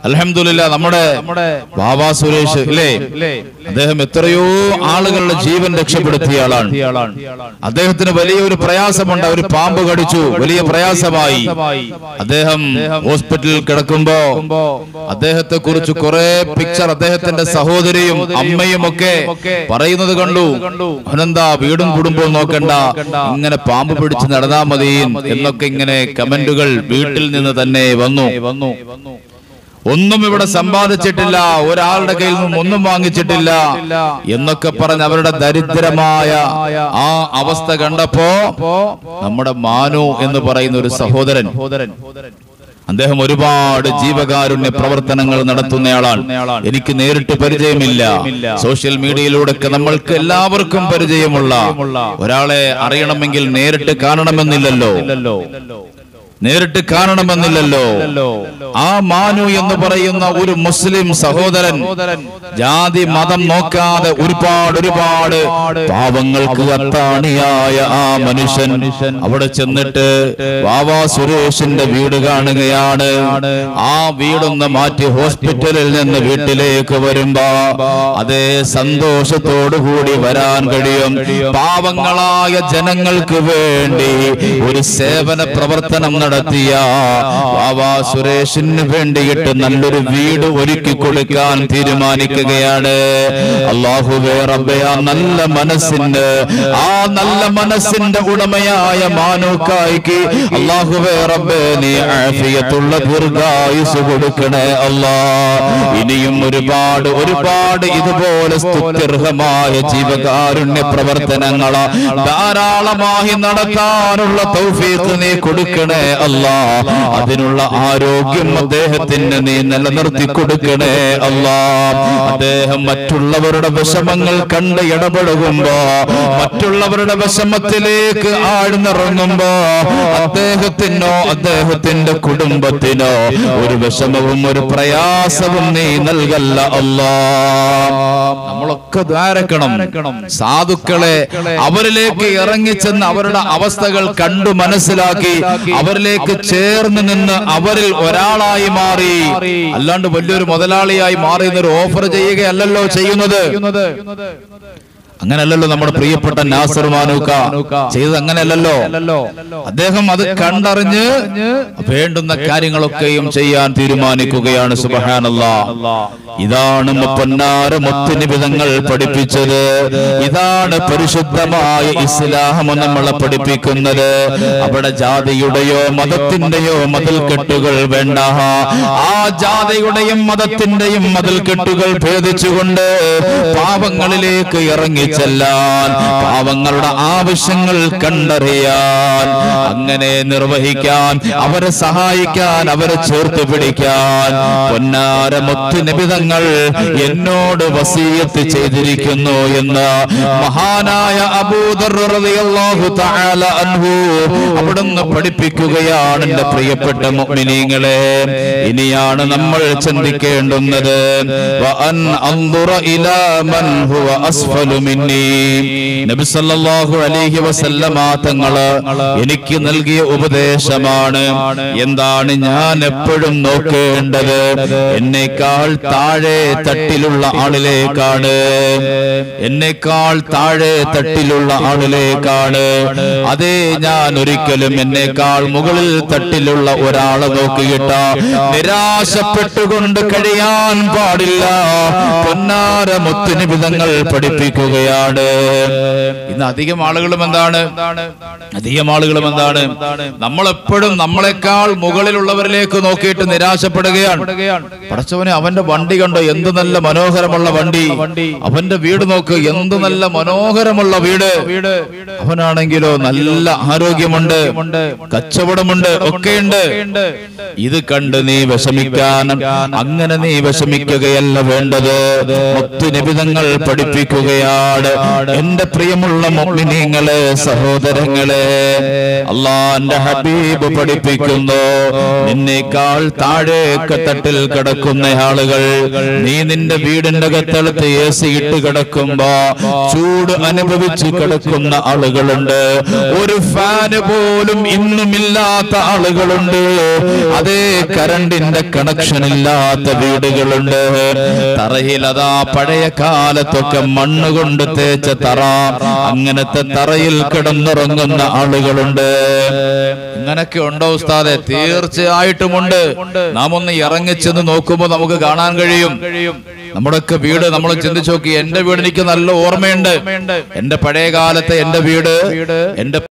അലഹമില്ല നമ്മുടെ ബാബാ സുരേഷ് ഇല്ലേ അദ്ദേഹം എത്രയോ ആളുകളുടെ ജീവൻ രക്ഷപ്പെടുത്തിയ ആളാണ് അദ്ദേഹത്തിന് വലിയൊരു പ്രയാസമുണ്ട് ഒരു പാമ്പ് കടിച്ചു വലിയ പ്രയാസമായി അദ്ദേഹം ഹോസ്പിറ്റലിൽ കിടക്കുമ്പോ അദ്ദേഹത്തെ കുറിച്ച് കുറെ പിക്ചർ അദ്ദേഹത്തിന്റെ സഹോദരിയും അമ്മയും ഒക്കെ പറയുന്നത് കണ്ടു അവനെന്താ വീടും കുടുംബവും നോക്കണ്ട ഇങ്ങനെ പാമ്പ് പിടിച്ച് നടന്നാ മതി എന്നൊക്കെ ഇങ്ങനെ കമന്റുകൾ വീട്ടിൽ നിന്ന് തന്നെ വന്നു വന്നു ഒന്നും ഇവിടെ സമ്പാദിച്ചിട്ടില്ല ഒരാളുടെ കയ്യിൽ നിന്നും ഒന്നും വാങ്ങിച്ചിട്ടില്ല എന്നൊക്കെ പറഞ്ഞ് അവരുടെ ദരിദ്രമായ ആ അവസ്ഥ കണ്ടപ്പോ നമ്മുടെ മാനു എന്ന് പറയുന്ന ഒരു സഹോദരൻ അദ്ദേഹം ഒരുപാട് ജീവകാരുണ്യ പ്രവർത്തനങ്ങൾ നടത്തുന്നയാളാണ് എനിക്ക് നേരിട്ട് പരിചയമില്ല സോഷ്യൽ മീഡിയയിലൂടെ നമ്മൾക്ക് എല്ലാവർക്കും പരിചയമുള്ള ഒരാളെ അറിയണമെങ്കിൽ നേരിട്ട് കാണണമെന്നില്ലല്ലോ നേരിട്ട് കാണണമെന്നില്ലല്ലോ ആ മാനു എന്ന് പറയുന്ന ഒരു മുസ്ലിം സഹോദരൻ ജാതി മതം നോക്കാതെ ഒരുപാട് ഒരുപാട് പാവങ്ങൾക്ക് അത്താണിയായ ആ മനുഷ്യൻ അവിടെ ചെന്നിട്ട് വാവാ സുരേഷിന്റെ വീട് കാണുകയാണ് ആ വീടൊന്ന് മാറ്റി ഹോസ്പിറ്റലിൽ നിന്ന് വീട്ടിലേക്ക് വരുമ്പോ അതേ സന്തോഷത്തോടു കൂടി വരാൻ കഴിയും പാവങ്ങളായ ജനങ്ങൾക്ക് വേണ്ടി ഒരു സേവന പ്രവർത്തനം നടത്തിയ ബാബാ സുരേഷിന് വേണ്ടിയിട്ട് നല്ലൊരു വീട് ഒരുക്കി കൊടുക്കാൻ തീരുമാനിക്കുകയാണ് അള്ളാഹുവേ റബ്ബേ ആ നല്ല മനസ്സിന്റെ ആ നല്ല മനസ്സിന്റെ ഉടമയായ മാനൂക്കായിക്ക് അള്ളാഹുവേ റബ്ബേ നീ ആഫിയത്തുള്ള ദീർഘായുസ് കൊടുക്കണേ അല്ലാ ഇനിയും ഒരുപാട് ഒരുപാട് ഇതുപോലെ സ്തുത്യർഹമായ ജീവകാരുണ്യ പ്രവർത്തനങ്ങൾ ധാരാളമായി നടത്താനുള്ള തൗഫീഖ് നീ കൊടുക്കണേ അല്ലാ അതിനുള്ള ആരോഗ്യം അദ്ദേഹത്തിന് നീ നിലനിർത്തി കൊടുക്കണേ അല്ലാ അദ്ദേഹം മറ്റുള്ളവരുടെ വിഷമങ്ങൾ കണ്ട് ഇടപെടുമ്പോ മറ്റുള്ളവരുടെ വിഷമത്തിലേക്ക് ആഴ്ന്നിറങ്ങുമ്പോ അദ്ദേഹത്തിനോ അദ്ദേഹത്തിന്റെ കുടുംബത്തിനോ ഒരു വിഷമവും ഒരു പ്രയാസവും നീ നൽകല്ല അല്ലാ നമ്മളൊക്കെ ധാരക്കണം സാധുക്കളെ അവരിലേക്ക് ഇറങ്ങിച്ചെന്ന് അവരുടെ അവസ്ഥകൾ കണ്ടു മനസ്സിലാക്കി അവരിലേക്ക് ചേർന്ന് നിന്ന് അവരിൽ ഒരാളായി മാറി അല്ലാണ്ട് വലിയൊരു മുതലാളിയായി മാറി ഒരു ഓഫർ ചെയ്യുകയല്ലല്ലോ ചെയ്യുന്നത് അങ്ങനെയല്ലല്ലോ നമ്മുടെ പ്രിയപ്പെട്ട നാസർ മാനൂക്ക ചെയ്തത് അങ്ങനെയല്ലല്ലോ അദ്ദേഹം അത് കണ്ടറിഞ്ഞ് വേണ്ടുന്ന കാര്യങ്ങളൊക്കെയും ചെയ്യാൻ തീരുമാനിക്കുകയാണ് സുബഹാനല്ല ഇതാണ് പൊന്നാര മുത്തുനിബിതങ്ങൾ പഠിപ്പിച്ചത് ഇതാണ് പരിശുദ്ധമായ ഇസ്ലാം നമ്മളെ പഠിപ്പിക്കുന്നത് അവിടെ ജാതിയുടെയോ മതത്തിന്റെയോ മതിൽക്കെട്ടുകൾ വേണ്ട ആ ജാതിയുടെയും മതത്തിന്റെയും മതിൽക്കെട്ടുകൾ ഭേദിച്ചുകൊണ്ട് പാവങ്ങളിലേക്ക് ഇറങ്ങി ചെല്ലാൻ പാവങ്ങളുടെ ആവശ്യങ്ങൾ കണ്ടറിയാൻ അങ്ങനെ നിർവഹിക്കാൻ അവരെ സഹായിക്കാൻ അവരെ ചേർത്ത് പിടിക്കാൻ പൊന്നാര മുത്തുനിബിതങ്ങൾ എന്നോട് വസീയത്ത് ചെയ്തിരിക്കുന്നു എന്ന് മഹാനായ അബൂദർ റളിയല്ലാഹു തആല അൻഹു അവിടുന്ന് പഠിപ്പിക്കുകയാണ് എന്റെ പ്രിയപ്പെട്ട മുഅ്മിനീങ്ങളെ ഇനിയാണ് നമ്മൾ ചിന്തിക്കേണ്ടുന്നത് വഅൻ അൻദുറ ഇലാ മൻ ഹുവ അസ്ഫലു മിന്നി നബി സല്ലല്ലാഹു അലൈഹി വസല്ലമ തങ്ങള് എനിക്ക് നൽകിയ ഉപദേശമാണ് എന്താണ് ഞാൻ എപ്പോഴും നോക്കേണ്ടത് എന്നേക്കാൾ താഴെ തട്ടിലുള്ള ആളിലേക്കാണ് എന്നേക്കാൾ താഴെ തട്ടിലുള്ള ആളിലേക്കാണ് അതേ ഞാൻ ഒരിക്കലും എന്നേക്കാൾ മുകളിൽ തട്ടിലുള്ള ഒരാളെ നോക്കിയിട്ട നിരാശപ്പെട്ടുകൊണ്ട് കഴിയാൻ പാടില്ല പൊന്നാര മുത്തുനിബിതങ്ങൾ പഠിപ്പിക്കുകയാണ് ഇന്ന് അധികം ആളുകളും എന്താണ് അധികം ആളുകളും എന്താണ് നമ്മളെപ്പോഴും നമ്മളെക്കാൾ മുകളിലുള്ളവരിലേക്ക് നോക്കിയിട്ട് നിരാശപ്പെടുകയാണ് പടച്ചവനെ അവന്റെ വണ്ടി കണ്ടോ എന്ത് നല്ല മനോഹരമുള്ള വണ്ടി അവന്റെ വീട് നോക്ക് എന്ത് നല്ല മനോഹരമുള്ള വീട് അവനാണെങ്കിലോ നല്ല ആരോഗ്യമുണ്ട് കച്ചവടമുണ്ട് ഒക്കെയുണ്ട് ഇത് കണ്ട് നീ വിഷമിക്കാൻ അങ്ങനെ നീ വിഷമിക്കുകയല്ല വേണ്ടത് മുത്തുനിബിതങ്ങൾ പഠിപ്പിക്കുകയാണ് പറയുകയാണ് എന്റെ പ്രിയമുള്ള മുഅ്മിനീങ്ങളെ സഹോദരങ്ങളെ അള്ളാന്റെ ഹബീബ് പഠിപ്പിക്കുന്നു നിന്നേക്കാൾ താഴേക്ക് തട്ടിൽ കിടക്കുന്ന ആളുകൾ നീ നിന്റെ വീടിന്റെ അകത്തളത്ത് എ സി ഇട്ട് കിടക്കുമ്പോ ചൂട് അനുഭവിച്ച് കിടക്കുന്ന ആളുകളുണ്ട് ഒരു ഫാന് പോലും ഇന്നുമില്ലാത്ത ആളുകളുണ്ട് അതേ കറണ്ടിന്റെ കണക്ഷൻ ഇല്ലാത്ത വീടുകളുണ്ട് തറയിൽ അതാ പഴയ കാലത്തൊക്കെ മണ്ണ് കൊണ്ട് തേച്ച തറ അങ്ങനത്തെ തറയിൽ കിടന്നുറങ്ങുന്ന ആളുകളുണ്ട് ഇങ്ങനൊക്കെ ഉണ്ടോ ഉസ്താദെ തീർച്ചയായിട്ടുമുണ്ട് നാം ഒന്ന് ഇറങ്ങിച്ചെന്ന് നോക്കുമ്പോൾ നമുക്ക് കാണാൻ കഴിയും നമ്മുടെയൊക്കെ വീട് നമ്മൾ ചിന്തിച്ചു നോക്കി എന്റെ വീട് എനിക്ക് നല്ല ഓർമ്മയുണ്ട് എന്റെ പഴയ കാലത്തെ എന്റെ വീട് എന്റെ